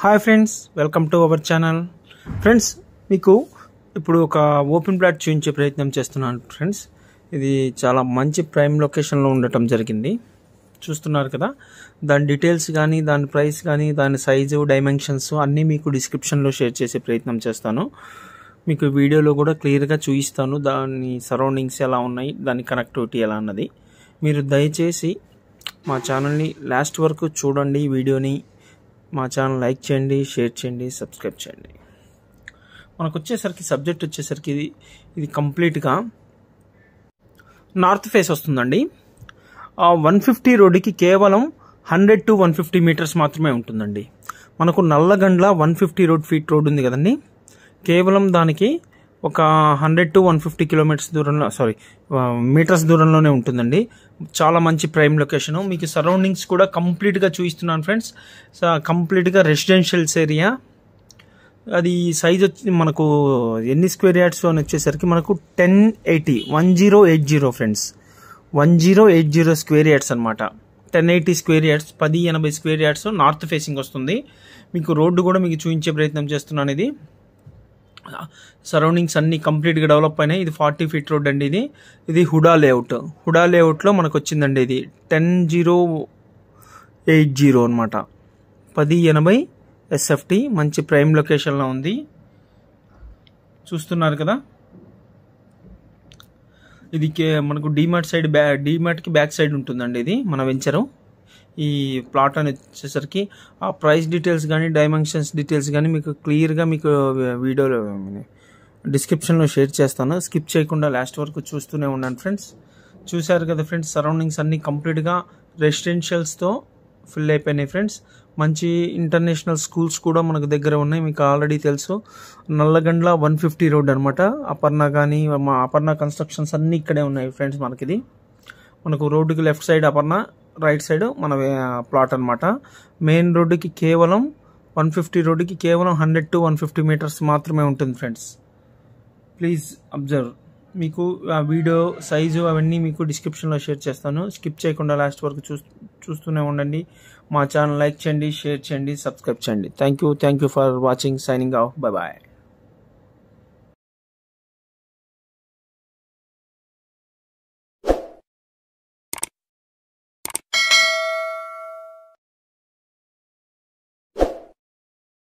hi friends welcome to our channel friends మీకు ఇప్పుడు ఒక ఓపెన్ ప్లాట్ చూపించే ప్రయత్నం చేస్తున్నాను ఫ్రెండ్స్ ఇది చాలా మంచి ప్రైమ్ లొకేషన్లో ఉండటం జరిగింది చూస్తున్నారు కదా దాని డీటెయిల్స్ కానీ దాని ప్రైస్ కానీ దాని సైజు డైమెన్షన్స్ అన్నీ మీకు డిస్క్రిప్షన్లో షేర్ చేసే ప్రయత్నం చేస్తాను మీకు వీడియోలో కూడా క్లియర్గా చూపిస్తాను దాని సరౌండింగ్స్ ఎలా ఉన్నాయి దాని కనెక్టివిటీ ఎలా అన్నది మీరు దయచేసి మా ఛానల్ని లాస్ట్ వరకు చూడండి ఈ వీడియోని మా ఛానల్ లైక్ చేయండి షేర్ చేయండి సబ్స్క్రైబ్ చేయండి మనకు వచ్చేసరికి సబ్జెక్ట్ వచ్చేసరికి ఇది ఇది కంప్లీట్గా నార్త్ ఫేస్ వస్తుందండి వన్ ఫిఫ్టీ రోడ్డుకి కేవలం hundred to one fifty meters మాత్రమే ఉంటుందండి మనకు Nallagandla one fifty road feet road ఉంది కదండి కేవలం దానికి ఒక hundred to one fifty kilometers దూరంలో సారీ మీటర్స్ దూరంలోనే ఉంటుందండి చాలా మంచి ప్రైమ్ లొకేషను మీకు సరౌండింగ్స్ కూడా కంప్లీట్గా చూపిస్తున్నాను ఫ్రెండ్స్ కంప్లీట్గా రెసిడెన్షియల్స్ ఏరియా అది సైజ్ వచ్చి మనకు ఎన్ని స్క్వేర్ యార్డ్స్ అని వచ్చేసరికి మనకు ten eighty one zero eight zero friends one zero eight zero square yards అనమాట టెన్ ఎయిటీ స్క్వేర్ యార్డ్స్ పది ఎనభై స్క్వేర్ యార్డ్స్ నార్త్ ఫేసింగ్ వస్తుంది మీకు రోడ్డు కూడా మీకు చూపించే ప్రయత్నం చేస్తున్నాను ఇది సరౌండింగ్స్ అన్ని కంప్లీట్గా డెవలప్ అయినాయి ఇది ఫార్టీ ఫీట్ రోడ్ అండి ఇది ఇది హుడా లేఅవుట్ హుడా లేఅవుట్లో మనకు వచ్చిందండి ఇది టెన్ జీరో ఎయిట్ జీరో అనమాట పది ఎనభై ఎస్ఎఫ్టీ మంచి ప్రైమ్ లొకేషన్లో ఉంది చూస్తున్నారు కదా ఇది కే- మనకు డీమార్ట్ సైడ్ బ్యా డీమార్ట్కి బ్యాక్ సైడ్ ఉంటుందండి ఇది మన వెంచరు ఈ ప్లాట్ అని వచ్చేసరికి ఆ ప్రైస్ డీటెయిల్స్ కానీ డైమెన్షన్స్ డీటెయిల్స్ కానీ మీకు క్లియర్గా మీకు వీడియోలో డిస్క్రిప్షన్లో షేర్ చేస్తాను స్కిప్ చేయకుండా లాస్ట్ వరకు చూస్తూనే ఉన్నాను ఫ్రెండ్స్ చూశారు కదా ఫ్రెండ్స్ సరౌండింగ్స్ అన్నీ కంప్లీట్గా రెసిడెన్షియల్స్తో ఫిల్ అయిపోయినాయి ఫ్రెండ్స్ మంచి ఇంటర్నేషనల్ స్కూల్స్ కూడా మనకు దగ్గర ఉన్నాయి మీకు ఆల్రెడీ తెలుసు నల్లగండ్ల వన్ ఫిఫ్టీ రోడ్ అనమాట అపర్ణ కానీ మా అపర్ణ కన్స్ట్రక్షన్స్ అన్నీ ఇక్కడే ఉన్నాయి ఫ్రెండ్స్ మనకిది మనకు రోడ్డుకి left side Aparna right side మన ప్లాట్ అనమాట మెయిన్ రోడ్డుకి కేవలం వన్ ఫిఫ్టీ రోడ్డుకి కేవలం hundred to one fifty meters మాత్రమే ఉంటుంది ఫ్రెండ్స్ ప్లీజ్ అబ్జర్వ్ మీకు ఆ వీడియో సైజు అవన్నీ మీకు డిస్క్రిప్షన్లో షేర్ చేస్తాను స్కిప్ చేయకుండా లాస్ట్ వరకు చూ చూస్తూనే ఉండండి మా ఛానల్ లైక్ చేయండి షేర్ చేయండి సబ్స్క్రైబ్ చేయండి thank you thank you for watching signing off bye bye